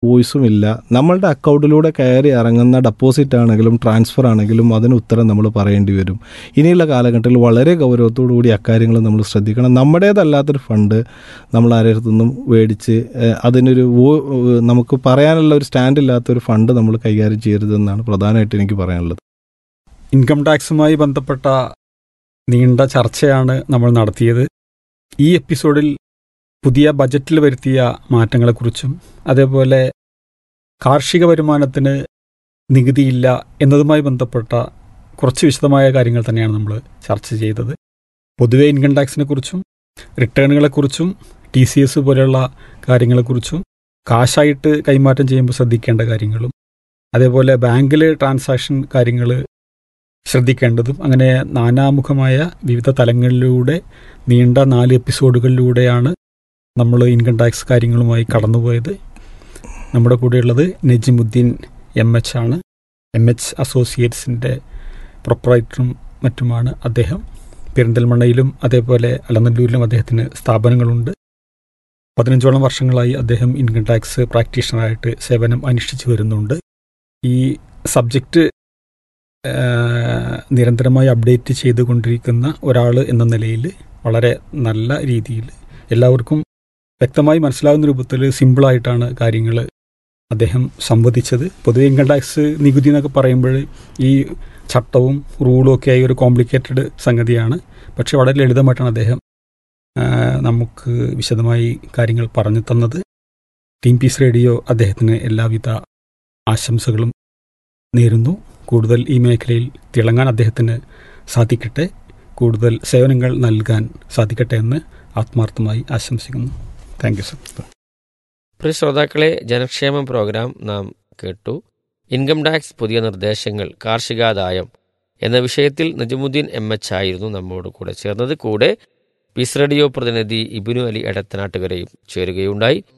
വോയിസും ഇല്ല നമ്മളുടെ അക്കൗണ്ടിലൂടെ കയറി ഇറങ്ങുന്ന ഡെപ്പോസിറ്റ് ആണെങ്കിലും ട്രാൻസ്ഫർ ആണെങ്കിലും അതിന് ഉത്തരം നമ്മൾ പറയേണ്ടി വരും ഇനിയുള്ള കാലഘട്ടത്തിൽ വളരെ ഗൗരവത്തോടു കൂടി അക്കാര്യങ്ങൾ നമ്മൾ ശ്രദ്ധിക്കണം നമ്മുടേതല്ലാത്തൊരു ഫണ്ട് നമ്മൾ ആരുടെ മേടിച്ച് ഏഹ്, അതിനൊരു വോ- ഏഹ്, നമുക്ക് പറയാനുള്ള ഒരു സ്റ്റാൻഡ് ഇല്ലാത്തൊരു ഫണ്ട് നമ്മൾ കൈകാര്യം ചെയ്യരുതെന്നാണ് പ്രധാനമായിട്ട് എനിക്ക് പറയാനുള്ളത് ഇൻകം ടാക്സുമായി ബന്ധപ്പെട്ട നീണ്ട ചർച്ചയാണ് നമ്മൾ നടത്തിയത് ഈ എപ്പിസോഡിൽ പുതിയ ബജറ്റിൽ വരുത്തിയ മാറ്റങ്ങളെക്കുറിച്ചും അതേപോലെ കാർഷിക വരുമാനത്തിന് നികുതിയില്ല എന്നതുമായി ബന്ധപ്പെട്ട കുറച്ച് വിശദമായ കാര്യങ്ങൾ തന്നെയാണ് നമ്മൾ ചർച്ച ചെയ്തത് പൊതുവെ ഇൻകം ടാക്സിനെ കുറിച്ചും റിട്ടേണുകളെക്കുറിച്ചും ടി സി എസ് പോലെയുള്ള കാര്യങ്ങളെക്കുറിച്ചും കാശായിട്ട് കൈമാറ്റം ചെയ്യുമ്പോൾ ശ്രദ്ധിക്കേണ്ട കാര്യങ്ങളും അതേപോലെ ബാങ്കിൽ ട്രാൻസാക്ഷൻ കാര്യങ്ങൾ ശ്രദ്ധിക്കേണ്ടതും അങ്ങനെ നാനാമുഖമായ വിവിധ തലങ്ങളിലൂടെ നീണ്ട നാല് എപ്പിസോഡുകളിലൂടെയാണ് നമ്മൾ ഇൻകം ടാക്സ് കാര്യങ്ങളുമായി കടന്നുപോയത് നമ്മുടെ കൂടെയുള്ളത് നജിമുദ്ദീൻ എം എച്ച് ആണ് എം എച്ച് അസോസിയേറ്റ്സിൻ്റെ പ്രൊപ്പറേറ്ററും മറ്റുമാണ് അദ്ദേഹം പെരിന്തൽമണ്ണയിലും അതേപോലെ അലനല്ലൂരിലും അദ്ദേഹത്തിന് സ്ഥാപനങ്ങളുണ്ട് പതിനഞ്ചോളം വർഷങ്ങളായി അദ്ദേഹം ഇൻകം ടാക്സ് പ്രാക്ടീഷണറായിട്ട് സേവനം അനുഷ്ഠിച്ചു വരുന്നുണ്ട് ഈ സബ്ജക്റ്റ് ആഹ് നിരന്തരമായി അപ്ഡേറ്റ് ചെയ്തുകൊണ്ടിരിക്കുന്ന ഒരാൾ എന്ന നിലയിൽ വളരെ നല്ല രീതിയിൽ എല്ലാവർക്കും വ്യക്തമായി മനസ്സിലാകുന്ന രൂപത്തിൽ സിമ്പിളായിട്ടാണ് കാര്യങ്ങൾ അദ്ദേഹം സംവദിച്ചത് പൊതുവെ ഇൻകം ടാക്സ് നികുതി എന്നൊക്കെ പറയുമ്പോൾ ഈ ചട്ടവും റൂളും ഒക്കെ ആയി ഒരു കോംപ്ലിക്കേറ്റഡ് സംഗതിയാണ് പക്ഷെ വളരെ ലളിതമായിട്ടാണ് അദ്ദേഹം ആഹ് നമുക്ക് വിശദമായി കാര്യങ്ങൾ പറഞ്ഞു തന്നത് ടീം പീസ് റേഡിയോ അദ്ദേഹത്തിന് എല്ലാവിധ ആശംസകളും നേരുന്നു കൂടുതൽ ഈ മേഖലയിൽ തിളങ്ങാൻ അദ്ദേഹത്തിന് സാധിക്കട്ടെ കൂടുതൽ സേവനങ്ങൾ നൽകാൻ സാധിക്കട്ടെ എന്ന് ആത്മാർത്ഥമായി ആശംസിക്കുന്നു താങ്ക് യു സർ പ്രിയ ശ്രോതാക്കളെ ജനക്ഷേമ പ്രോഗ്രാം നാം കേട്ടു ഇൻകം ടാക്സ് പുതിയ നിർദ്ദേശങ്ങൾ കാർഷികാദായം എന്ന വിഷയത്തിൽ നജമുദ്ദീൻ എം എച്ച് ആയിരുന്നു നമ്മോട് കൂടെ ചേർന്നത് കൂടെ പീസ് റേഡിയോ പ്രതിനിധി ഇബിനു അലി എടത്തനാട്ടുകരയും ചേരുകയുണ്ടായി